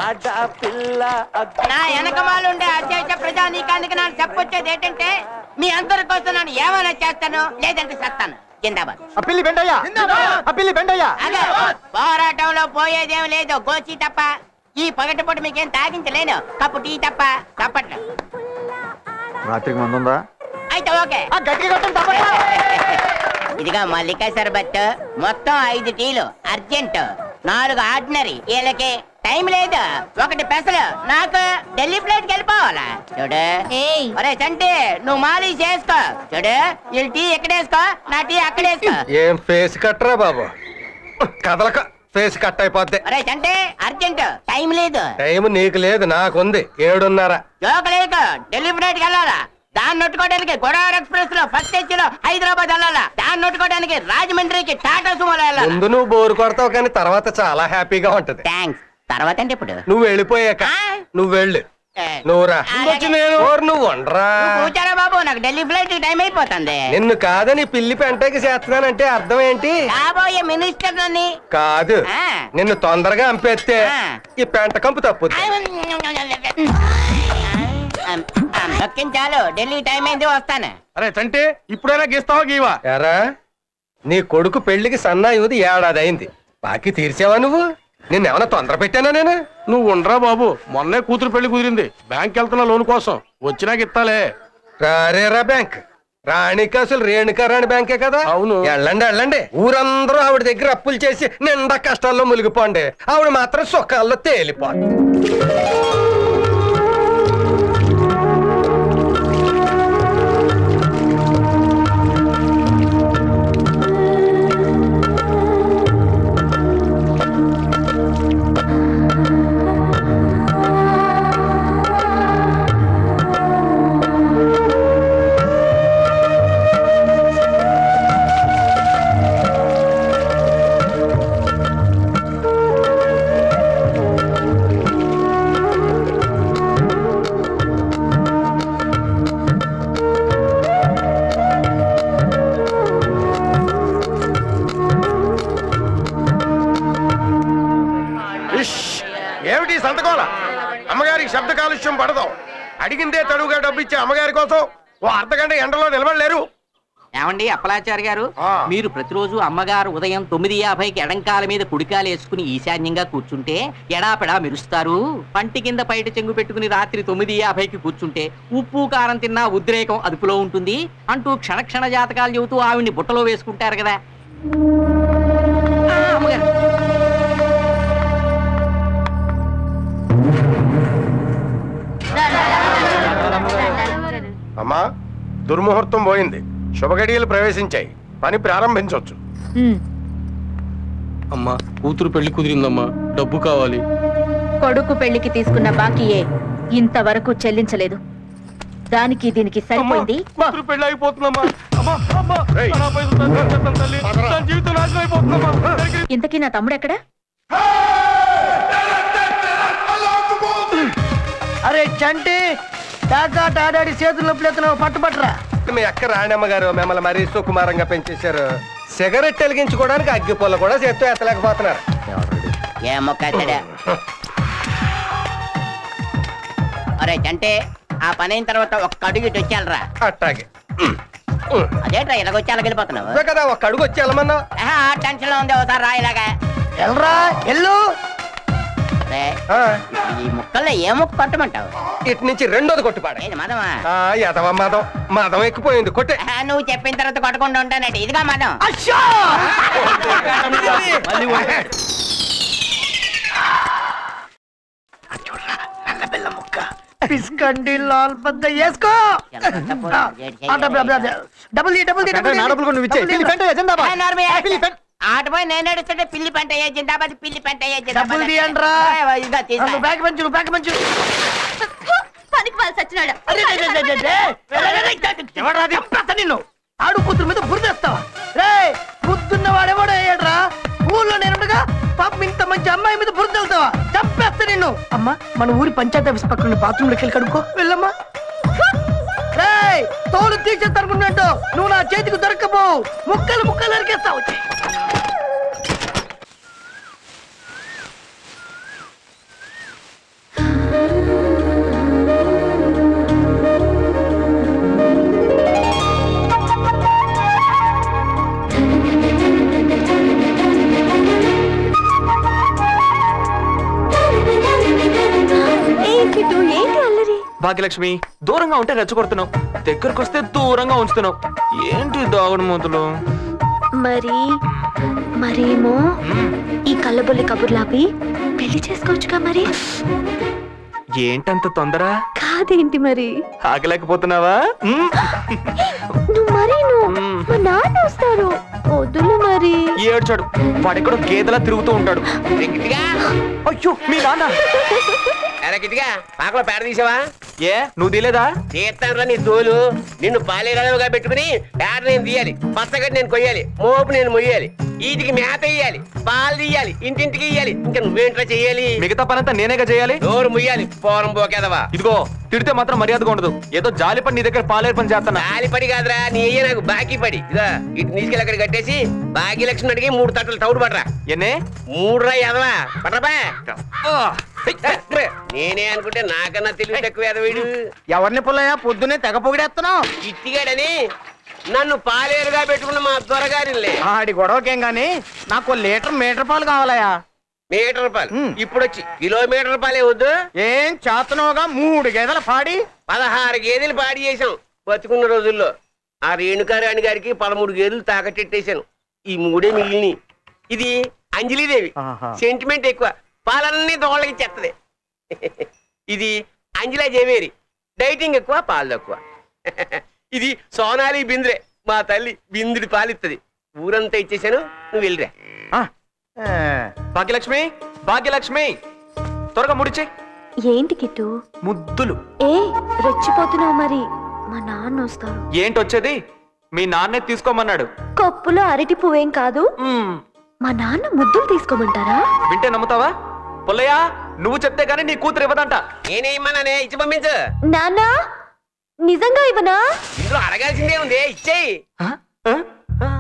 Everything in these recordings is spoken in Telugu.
ఆడపిల్ల నా వెనకమాలు ఉండే అత్యవసర ప్రజానీకానికి నాకు చెప్పొచ్చేది ఏంటంటే మీ అందరి కోసం నేను ఏమైనా చేస్తాను లేదంటే చేస్తాను జిందాబాద్ ఆ పిల్లి బెండయ్య ఆ పిల్లి బెండయ్య అదే పోరాటంలో పోయేదేం లేదు గోచి తప్ప ఈ పగటిపూట మీకేం తాగించలేను కప్పు టీ తప్ప తప్పట్లు రాత్రికి మందు ఉందా అయితే ఓకే ఆ గట్టిగా కొట్టండి తప్పకుండా. ఇదిగా మల్లికా సర్బత్ మొత్తం ఐదు టీలు అర్జెంట్ నాలుగు ఆర్డినరీ వీళ్ళకి టైం లేదు ఒకటి పెసలు నాకు ఢిల్లీ ఫ్లైట్ వెళ్ళిపోవాలా చూడు ఏయ్ ఒరే చంటి నువ్వు మాలి చేసుకో చూడు వీళ్ళు టీ ఎక్కడేసుకో నా టీ అక్కడేసుకో ఏం ఫేస్ కట్టరా బాబు కదలక ఫేస్ కట్ అయిపోద్ది ఒరే చంటి అర్జెంట్ టైం లేదు టైం నీకు లేదు నాకుంది ఏడున్నర జోక లేదు ఢిల్లీ ఫ్లైట్ వెళ్ళాలా దాన్ని నొట్టుకోవడానికి గోదావరి ఎక్స్ప్రెస్ లో ఫస్ట్ ఏసీ లో హైదరాబాద్ వెళ్ళాలా దాన్ని నొట్టుకోవడానికి రాజమండ్రికి టాటా సుమోలో వెళ్ళాలా ముందు నువ్వు బోరు కొడతావు కానీ తర్వాత చాలా హ్యాపీగా ఉంటది థ్యాంక్స్ తర్వాత అంటే ఇప్పుడు నువ్వు వెళ్ళిపోయాక ఆ? నువ్వు వెళ్ళు ఏ, నువ్వురా అలాగే. ఓరు నువ్వు ఉండరా నువ్వు కూర్చోరా బాబు నాకు ఢిల్లీ ఫ్లైట్ టైం అయిపోతుంది నిన్ను కాదని పిల్లి పెంటకి చేస్తున్నానంటే అర్థం ఏంటి కాబోయే మినిస్టర్ నని కాదు ఆ. నిన్ను తొందరగా అంపేస్తే ఆ. ఈ పెంట కంపు తప్పుద్ది చాలు ఢిల్లీ టైం అయింది వస్తాను అరే తంటే ఇప్పుడైనా గీస్తావా గీవా ఎరా నీ కొడుకు పెళ్లికి సన్నాయుది ఏడాది అయింది బాకీ తీర్చావా నువ్వు నిన్నేమన్నా తొందర పెట్టానా నేను నువ్వు ఉండరా బాబు మొన్నే కూతురు పెళ్లి కుదిరింది బ్యాంక్ వెళ్తున్నా లోన్ కోసం వచ్చినాక ఇస్తాలే రారేరా బ్యాంక్ రాణికి అసలు రేణుకా రాణి బ్యాంకే కదా అవును. వెళ్ళండి వెళ్ళండి ఊరందరూ ఆవిడ దగ్గర అప్పులు చేసి నిండా కష్టాల్లో మునిగిపోండి ఆవిడ మాత్రం సుఖాల్లో తేలిపోండి ఇష్! ఏమిటి ఈ సంతకోల అమ్మగారికి శబ్ద కాలుష్యం పడదు అడిగిందే తడువుగా డబ్బు ఇచ్చే అమ్మగారి కోసం ఓ అర్ధగంట ఎండలో నిలబడలేరు ఏమండి అప్పలాచారి గారు ఆ. మీరు ప్రతిరోజు అమ్మగారు ఉదయం తొమ్మిది యాభైకి ఎడంకాల మీద కుడికాలు వేసుకుని ఈశాన్యంగా కూర్చుంటే ఎడాపెడా మెరుస్తారు పంటి కింద బయట చెంగు పెట్టుకుని రాత్రి తొమ్మిది యాభైకి కూర్చుంటే ఉప్పు కారం తిన్నా ఉద్రేకం అదుపులో ఉంటుంది అంటూ క్షణ క్షణ జాతకాలు చెబుతూ ఆవిడ్ని బుట్టలో వేసుకుంటారు కదా ఆ, అమ్మగారు. అమ్మా దుర్ముహూర్తం పోయింది శుభగడియలు ప్రవేశించాయి పని ప్రారంభించవచ్చు అమ్మా కూతురు పెళ్లి కుదిరిందమ్మా డబ్బు కావాలి కొడుకు పెళ్లికి తీసుకున్న బాకీయే ఇంతవరకు చెల్లించలేదు దానికి దీనికి సరిపోయింది కూతురు పెళ్లి అయిపోతుందమ్మా అమ్మా అమ్మా నా పైసలు తల్లి, తల్లి, తల్లి. నా జీవితం నాశనం అయిపోతుందమ్మా ఇంతకీ నా తమ్ముడు ఎక్కడ అరే చంటి టాకా టాడాడి చేతులు నొప్పులు ఎత్తున్నావు పట్టుపట్టరా మీ అక్క రాణమ్మ గారు మిమ్మల్ని మరీ సుకుమారంగా పెంచేశారు సిగరెట్ వెలిగించుకోవడానికి అగ్గి పుల్ల కూడా చేత్తో ఎత్తలేకపోతున్నారు ఏ మొక్క ఎత్తడా? ఒరే చంటే ఆ పని అయిన తర్వాత ఒక్క అడుగు ఇటు వచ్చాలరా అట్టాగే అదేట్రా ఇలాగొచ్చి అలాగెళ్ళిపోతున్నావు ఇదే కదా ఒక అడుగు వచ్చి వెళ్ళమన్నా ఆహా, ఆ టెన్షన్ లో ఉంది ఒకసారి రా ఇలాగా ఎల్రా ఎల్లు రే, ఆ, ఈ ముక్కల్లో ఏ ముక్క కొట్టమంటావు ఇటు నుంచి రెండోది కొట్టుపాడు ఏంది మదమా ఎదవ మదం మదం ఎక్కిపోయింది కొట్టే ఆహా, నువ్వు చెప్పిన తర్వాత కొట్టకుండా ఉంటానంటే ఇదిగా మదం పిస్కండి లాల్ పెద్ద వేసుకో ఆ, డబ్బులు, డబ్బులు, డబ్బులు. డబ్బులు తీ, డబ్బులు తీ, డబ్బులు తీ. డబ్బులు తీ. ఆటపోయి నేను నడుస్తుంటే పిల్లి పంట అయ్యే జిందాబాద్ పిల్లి పంట అయ్యే డబ్బులు తీయండిరా. ఇదిగా తీసుకో నువ్వు బ్యాగ్ పంచు నువ్వు బ్యాగ్ పంచు పనికి వాళ్ళు సచ్చినాడు అరే, రే, రే, రే, రే, రే. రే, రే, రే, ఎవడ్రా అది? చంపేస్తా నిన్ను ఆడు కూతురు మీద బురదేస్తావా రే బుద్ధున్న వాడెవడో అయ్యాడ్రా ఊళ్ళో నేనుండగా పాపం ఇంత మంచి అమ్మాయి మీద బురద వెళ్తావా చంపేస్తా నిన్ను అమ్మా మన ఊరి పంచాయతీ ఆఫీస్ పక్కన బాత్రూమ్ లోకి వెళ్ళి కడుక్కో వెళ్ళమ్మా రేయ్ తోలు తీసేస్తానుకున్నట్టు నువ్వు నా చేతికి దొరకపో ముక్కలు ముక్కలు నరికేస్తావు భాగ్యలక్ష్మి దూరంగా ఉంటే రెచ్చగొడుతున్నావు దగ్గరకు వస్తే దూరంగా ఉంచుతున్నావు ఏంటి దాగుడు మూతలు మరి మరేమో ఈ కళ్ళబొల్లి కబుర్లాపి పెళ్లి చేసుకోవచ్చుగా మరి ఏంటంత తొందర కాదేంటి మరి ఆగలేకపోతున్నావా మ్మ్. నువ్వు మరి నువ్వు మ్మ్. మా నాన్న వస్తారు వద్దులు మరి ఏడ్చాడు వాడెక్కడో గేదెలా తిరుగుతూ ఉంటాడు గిట్టిగా అయ్యో మీ నాన్న అరే గిట్టిగా పాకలో పేడ తీసావా ఏ నువ్వు తీలేదా తీస్తాను నీ తోలు నిన్ను పాలేరాలుగా పెట్టుకుని పేడ నేను తీయాలి పచ్చగడ్డి నేను కొయ్యాలి మోపు నేను మొయ్యాలి వీటికి మేత వేయాలి పాలు తీయాలి ఇంటింటికి ఇయ్యాలి ఇంకా నువ్వేంట్రా చెయ్యాలి మిగతా పనంతా నేనేగా చేయాలి నోరు ముయ్యాలి పోరం పోకేదవా ఇదిగో తిడితే మాత్రం మర్యాదగా ఉండదు ఏదో జాలి పని నీ దగ్గర పాలేరు పని చేస్తున్నా గాలి పడి కాదురా నీ అయ్య నాకు బాకీ పడి ఇదా ఇటు తీసుకెళ్ళి అక్కడ కట్టేసి బాకీ లక్షణం అడిగి మూడు తట్టలు తౌడు పడరా ఎన్నే మూడు రా ఎదవా పడరా నేనే అనుకుంటే నాకన్నా తెలివి తక్కువ ఎదవీడు ఎవరిని పుల్లయ్య పొద్దునే తెగ పొగిడేస్తున్నావు ఇట్టిగాడని నన్ను పాలేరుగా పెట్టుకున్న మా దొరగారిలే ఆడి గొడవకేం గాని నాకు ఓ లీటర్ మీటర్ పాలు కావాలయ్యా మీటర్ రూపాయలు ఉమ్. ఇప్పుడు వచ్చి కిలోమీటర్ రూపాయలే వద్దు ఏం చేతనోగా మూడు గేదెల పాడి పదహారు గేదెలు పాడి చేసాం బతుకున్న రోజుల్లో ఆ రేణుకారాణి గారికి పదమూడు గేదెలు తాకట్టెట్టేశాను ఈ మూడే మిగిలిని ఇది అంజలిదేవి ఆహా. సెంటిమెంట్ ఎక్కువ పాలన్నీ దోళ్ళకి చెత్తది ఇది అంజలా జవేరి డైటింగ్ ఎక్కువ పాలు తక్కువ ఇది సోనాలి బింద్రే మా తల్లి బిందుడి పాలిస్తుంది ఊరంతా ఇచ్చేసాను నువ్వు వెళ్ళిరా ఆ, ఆ, భాగ్యలక్ష్మి భాగ్యలక్ష్మి త్వరగా ముడిచే ఏంటి కిట్టు ముద్దులు ఏ రెచ్చిపోతున్నావు మరి మా నాన్న వస్తారు ఏంటి వచ్చేది మీ నాన్నే తీసుకోమన్నాడు కప్పులో అరటి పువ్వేం కాదు మ్మ్. మా నాన్న ముద్దులు తీసుకోమంటారా వింటే నమ్ముతావా పుల్లయ్య నువ్వు చెప్తే గానీ నీ కూతురు ఇవ్వదంట నేనేమన్నానే ఇచ్చి పంపించు నాన్న నిజంగా ఇవ్వనా ఇందులో అడగాల్సిందే ఉంది ఇచ్చేయి ఆ? ఆ? ఆ.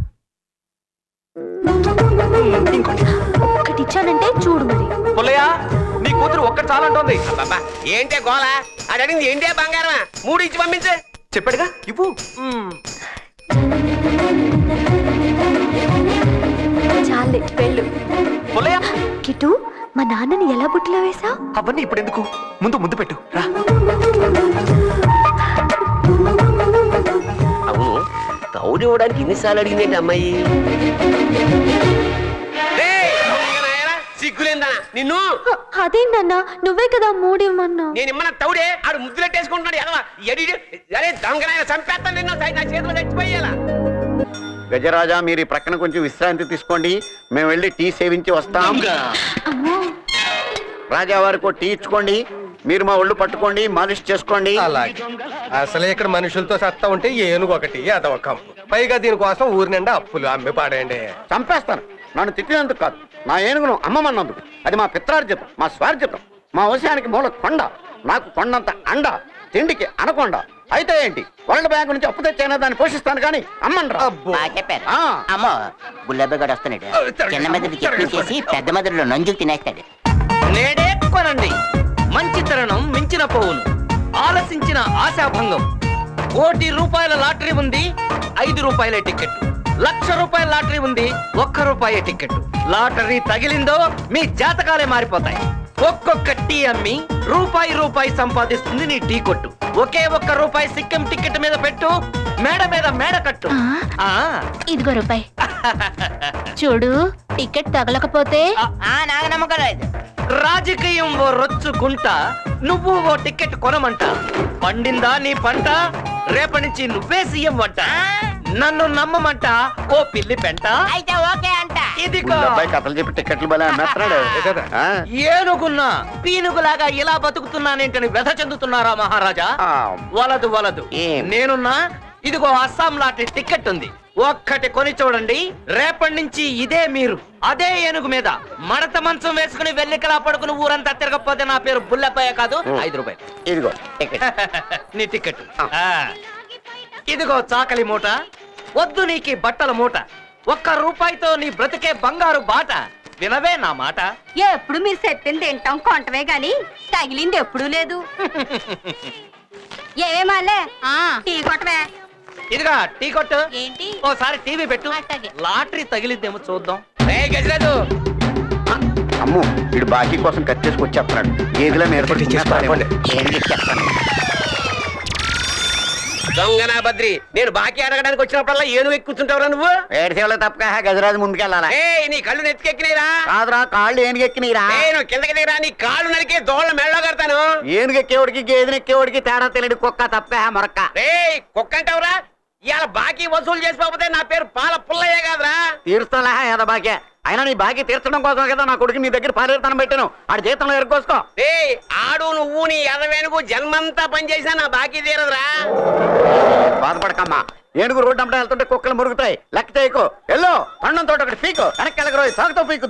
ఒకటి ఇచ్చానంటే చూడు మరి పుల్లయ్య నీ కూతురు ఒక్కటి చాలంటోంది బాబా ఏంటే గోల అది అడిగింది ఏంటే బంగారమా మూడు ఇచ్చి పంపించు చెప్పాడుగా ఇవ్వు మ్మ్. చాలే వెళ్ళు పుల్లయ్య కిట్టు మా నాన్నని ఎలా బుట్టలో వేశావు అవన్నీ ఇప్పుడు ఎందుకు ముందు ముద్దు పెట్టు రా అవును కౌలు ఇవ్వడానికి ఎన్నిసార్లు అడిగిందేంటి అమ్మాయి రేయ్, దొంగ నాయనా, సిగ్గులేందా నిన్ను అదేంటన్నా నువ్వే కదా మూడివ్వమన్నా నేను ఇమ్మన్న తౌడే ఆడు ముద్దులెట్టేసుకుంటున్నాడు ఎదవా ఎడి అరే దొంగనాయన చంపేస్తాను నిన్ను నా చేతిలో చచ్చిపోయేలా గజరాజా మీరు ఈ ప్రక్కన కొంచెం విశ్రాంతి తీసుకోండి మేము వెళ్ళి టీ సేవించి వస్తాం రాజా వారికి టీ ఇచ్చుకోండి మీరు మా ఒళ్ళు పట్టుకోండి మాలిష్ చేసుకోండి అలాగే అసలే ఇక్కడ మనుషులతో సత్తా ఉంటే ఏనుగు ఒకటి అదొక కంపు పైగా దీనికోసం ఊరి నిండా అప్పులు అమ్మి పాడేయండి చంపేస్తాను నన్ను తిట్టినందుకు కాదు నా ఏనుగును అమ్మమన్నందుకు అది మా పిత్రార్జితం మా స్వార్జితం మా వంశానికి మూల కొండ నాకు కొండంత అండ తిండికి అనకొండ అయితే ఏంటి వరల్డ్ బ్యాంక్ నుంచి అప్పు తెచ్చైనా దాన్ని పోషిస్తాను కానీ అమ్మనరా అబ్బో బాగా చెప్పారు ఆ. అమ్మో గుల్లబ్బగాడు వస్తున్నాడు చిన్న మెదడు చెప్పించేసి పెద్ద మెదడులో నంజులు తినేస్తాడు నేడే కొనండి మంచి తరుణం మించిన పోవును ఆలసించిన ఆశాభంగం కోటి రూపాయల లాటరీ ఉంది ఐదు రూపాయల టికెట్ లక్ష రూపాయల లాటరీ ఉంది ఒక్క రూపాయి టికెట్ లాటరీ తగిలిందో మీ జాతకాలే మారిపోతాయి ఒక్కొక్క టీ అమ్మి రూపాయి రూపాయి సంపాదిస్తుంది నీ టీ కొట్టు ఒకే ఒక్క రూపాయి సిక్కం టికెట్ మీద పెట్టు మేడ మీద మేడ కట్టు ఆ ఇదిగో రూపాయి చూడు టికెట్ తగలకపోతే ఆ నాకు నమ్మకం లేదు రాజకీయం ఓ రొచ్చుకుంట నువ్వు ఓ టికెట్ కొనమంట పండిందా నీ పంట రేపటి నుంచి నువ్వే సీఎం వంట నన్ను నమ్మమంట ఓ పిల్లి పెంట అయితే ఓకే అంట ఇదిగో అబ్బాయి కథలు చెప్పి టికెట్లు బలే అమ్మేస్తున్నాడు అదే కదా. ఆ? ఏనుగున్నా పీనుగులాగా ఇలా బతుకుతున్నానేంటని వ్యధ చెందుతున్నారా మహారాజా ఆ. వలదు వలదు ఏం? నేనున్నా ఇదిగో అస్సాం లాంటి టికెట్ ఉంది ఒక్కటి కొని చూడండి రేపటి నుంచి ఇదే మీరు అదే ఏనుగు మీద మడత మంచం వేసుకుని వెల్లికలా పడుకుని ఊరంతా తిరగకపోతే నా పేరు బుల్లెప్పయ్య కాదు ఐదు రూపాయలు ఇదిగో టికెట్ నీ టికెట్ ఆ. ఇదిగో చాకలి మూట వద్దు నీకి బట్టల మూట ఒక్క రూపాయితో నీ బ్రతికే బంగారు బాట వినవే నా మాట ఎప్పుడు మీరు చెప్పింది తింటాం కొంటమే గాని తగిలింది ఎప్పుడూ లేదు ఏమేమాలే టీ కొట్టవే ఇదిగా టీ కొట్టు ఏంటి ఓసారి టీవీ పెట్టు అట్టాగే. లాటరీ తగిలిద్దేమో చూద్దాం రే గజరాజు అమ్ము వీడు బాకీ కోసం ఖర్చు చేసుకు వచ్చేస్తున్నాడు ఏదిలో మీద పడి చేసుకోండి. ఏంటి చెప్తాను దొంగనా బద్రి నేను బాకీ అడగడానికి వచ్చినప్పుడల్లా ఏను ఎక్కి కూర్చుంటావురా నువ్వు ఏడు తప్పక గజరాజు ముందుకెళ్ళాలా ఏ నీ కళ్ళు నెత్తికెక్కినాయిరా కాదురా కాళ్ళు ఏనుగు ఎక్కినీరా నేను కిందకి దిగరా నీ కాళ్ళు నరికి దోళ్ళ మెళ్ళలో కడతాను ఏనుగు ఎక్కేవాడికి గేదెని ఎక్కేవాడికి తేడా తెలియదు కుక్క తప్పక మొరక్క రే కుక్క అంటావురా ఇవాళ బాకీ వసూలు చేసుకోకపోతే నా పేరు పాల పుల్లయ్య కాదురా తీరుస్తాలే ఏదో బాకీ అయినా నీ బాకీ తీర్చడం కోసం కదా నా కొడుకు నీ దగ్గర పాలేరుతనం పెట్టాను ఆడి జీతంలో ఎరుకోసుకో రే ఆడు నువ్వు నీ ఎదవేనుకు జన్మంతా పనిచేసినా నా బాకీ తీరదురా బాధపడకమ్మా ఏనుగు రోడ్డు అంతా వెళ్తుంటే కుక్కలు మురుగుతాయి లెక్క చేయకు ఎల్లో అన్నం తోట ఒకటి పీకు వెనక్కి వెళ్ళగరోయి సాగుతో పీకు